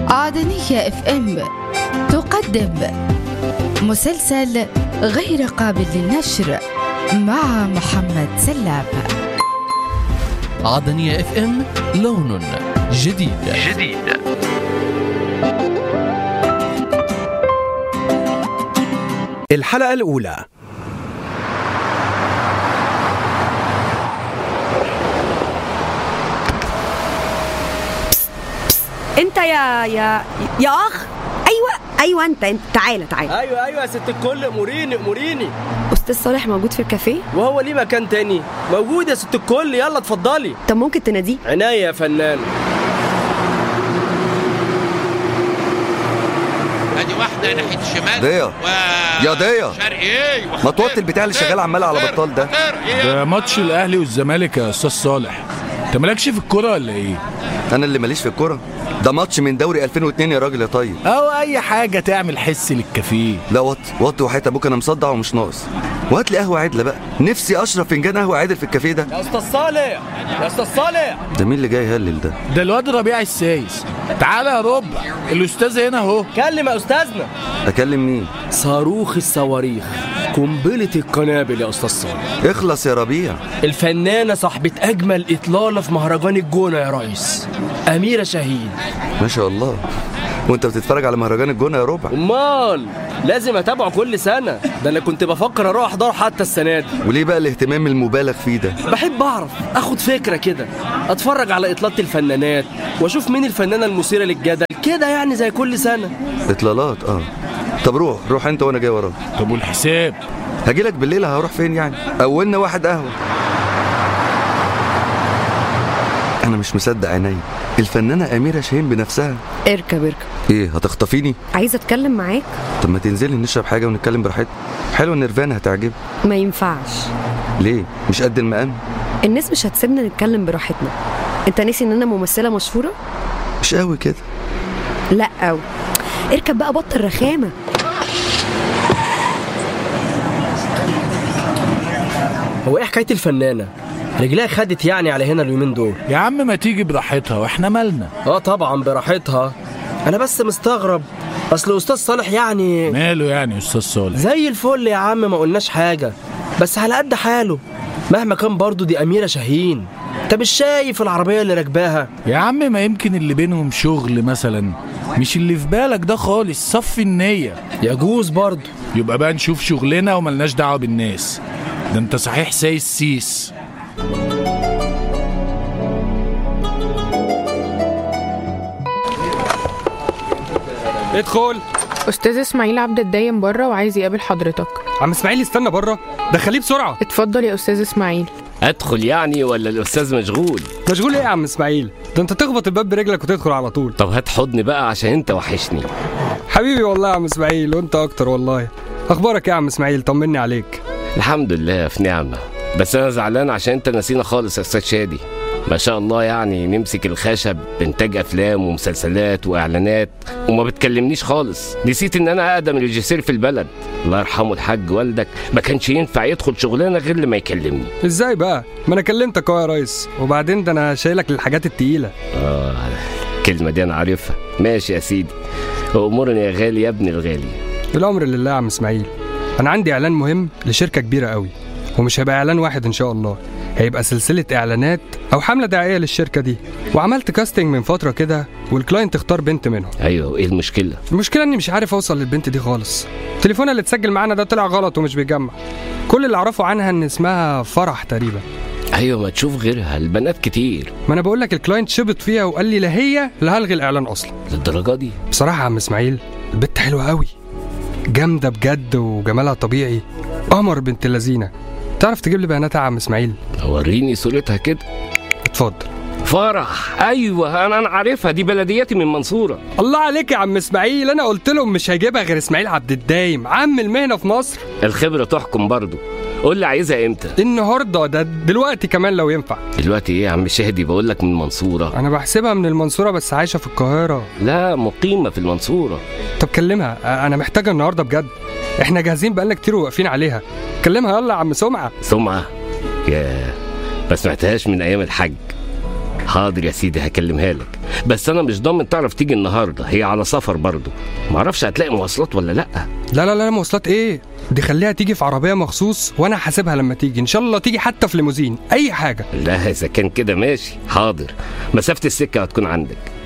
عدنية اف ام تقدم مسلسل غير قابل للنشر مع محمد سلام عدنية اف ام لون جديد جديد الحلقة الأولى انت يا يا يا اخ ايوه ايوه انت انت تعالى تعالى ايوه ايوه يا ست الكل اموريني اموريني استاذ صالح موجود في الكافيه وهو ليه مكان تاني موجود يا ست الكل يلا اتفضلي طب ممكن تناديه عناية يا فنان ادي واحده ناحيه الشمال ضيا. و... يا ضيا. شرقي ايه ما توطي البتاع اللي شغال عمال على بطال ده. ده ماتش الاهلي والزمالك يا استاذ صالح انت مالكش في الكوره ولا ايه انا اللي ماليش في الكوره ده ماتش من دوري 2002 يا راجل يا طيب او اي حاجه تعمل حس للكافيه لا وطي وطي وحياة ابوك انا مصدع ومش ناقص وهات لي قهوه عدله بقى نفسي اشرب فنجان قهوه عادل في الكافيه ده يا استاذ صالح يا استاذ صالح ده مين اللي جاي يهلل ده ده الواد ربيع السايس تعالى يا ربع الاستاذ هنا اهو كلم يا استاذنا اكلم مين صاروخ الصواريخ قنبلة القنابل يا استاذ صالح اخلص يا ربيع الفنانة صاحبة أجمل إطلالة في مهرجان الجونة يا ريس أميرة شاهين ما شاء الله وانت بتتفرج على مهرجان الجونه يا ربع أمال لازم أتابعه كل سنة ده أنا كنت بفكر أروح أحضره حتى السنة دي وليه بقى الاهتمام المبالغ فيه ده بحب أعرف أخد فكرة كده أتفرج على إطلالة الفنانات وأشوف مين الفنانة المثيرة للجدل كده يعني زي كل سنة اطلالات اه طب روح روح انت وانا جاي وراك طب والحساب هجيلك بالليل هروح فين يعني اولنا واحد قهوه انا مش مصدق عيني الفنانه اميره شاهين بنفسها اركب اركب ايه هتخطفيني عايزه اتكلم معاك طب ما تنزلي نشرب حاجه ونتكلم براحتنا حلو النيرفانا هتعجبك ما ينفعش ليه مش قد المقام الناس مش هتسيبنا نتكلم براحتنا انت ناسي ان انا ممثله مشهوره مش قوي كده لا قوي اركب بقى بطل رخامه هو إيه حكاية الفنانة؟ رجلها خدت يعني على هنا اليومين دول يا عم ما تيجي براحتها واحنا مالنا اه طبعا براحتها انا بس مستغرب اصل استاذ صالح يعني ماله يعني يا استاذ صالح زي الفل يا عم ما قلناش حاجه بس على قد حاله مهما كان برضه دي اميره شاهين انت مش شايف العربيه اللي راكباها يا عم ما يمكن اللي بينهم شغل مثلا مش اللي في بالك ده خالص صفي النية يجوز برضه يبقى بقى نشوف شغلنا وملناش دعوة بالناس ده انت صحيح سايس سيس ادخل استاذ اسماعيل عبد الدايم بره وعايز يقابل حضرتك عم اسماعيل استنى بره دخليه بسرعه اتفضل يا استاذ اسماعيل ادخل يعني ولا الاستاذ مشغول مشغول ايه يا عم اسماعيل ده انت تخبط الباب برجلك وتدخل على طول طب هات حضني بقى عشان انت وحشني حبيبي والله يا عم اسماعيل وانت اكتر والله اخبارك ايه يا عم اسماعيل طمني عليك الحمد لله في نعمه بس انا زعلان عشان انت نسينا خالص يا استاذ شادي ما شاء الله يعني نمسك الخشب بانتاج افلام ومسلسلات واعلانات وما بتكلمنيش خالص نسيت ان انا اقدم ريجيسير في البلد الله يرحمه الحاج والدك ما كانش ينفع يدخل شغلانه غير لما يكلمني ازاي بقى ما انا كلمتك اهو يا ريس وبعدين ده انا شايلك للحاجات التقيله اه الكلمه دي انا عارفها ماشي يا سيدي امورني يا غالي يا ابن الغالي الامر لله يا عم اسماعيل انا عندي اعلان مهم لشركه كبيره قوي ومش هيبقى اعلان واحد ان شاء الله هيبقى سلسله اعلانات او حمله دعائيه للشركه دي وعملت كاستنج من فتره كده والكلاينت اختار بنت منهم ايوه ايه المشكله المشكله اني مش عارف اوصل للبنت دي خالص تليفونها اللي اتسجل معانا ده طلع غلط ومش بيجمع كل اللي اعرفه عنها ان اسمها فرح تقريبا ايوه ما تشوف غيرها البنات كتير ما انا بقول لك الكلاينت شبط فيها وقال لي لا هي لا هلغي الاعلان اصلا للدرجه دي بصراحه يا عم اسماعيل البت حلوه قوي جامده بجد وجمالها طبيعي قمر بنت لذينه تعرف تجيب لي بياناتها يا عم اسماعيل وريني صورتها كده اتفضل فرح ايوه انا انا عارفها دي بلدياتي من منصوره الله عليك يا عم اسماعيل انا قلت لهم مش هيجيبها غير اسماعيل عبد الدايم عم المهنه في مصر الخبره تحكم برضو قول لي عايزها امتى النهارده ده دلوقتي كمان لو ينفع دلوقتي ايه يا عم شهدي بقول لك من المنصوره انا بحسبها من المنصوره بس عايشه في القاهره لا مقيمه في المنصوره طب كلمها انا محتاجه النهارده بجد احنا جاهزين بقالنا كتير وواقفين عليها كلمها يلا يا عم سمعه سمعه يا ما سمعتهاش من ايام الحج حاضر يا سيدي هكلمها لك بس انا مش ضامن تعرف تيجي النهارده هي على سفر برضه معرفش هتلاقي مواصلات ولا لا لا لا لا مواصلات ايه دي خليها تيجي في عربيه مخصوص وانا هحاسبها لما تيجي ان شاء الله تيجي حتى في ليموزين اي حاجه لا اذا كان كده ماشي حاضر مسافه السكه هتكون عندك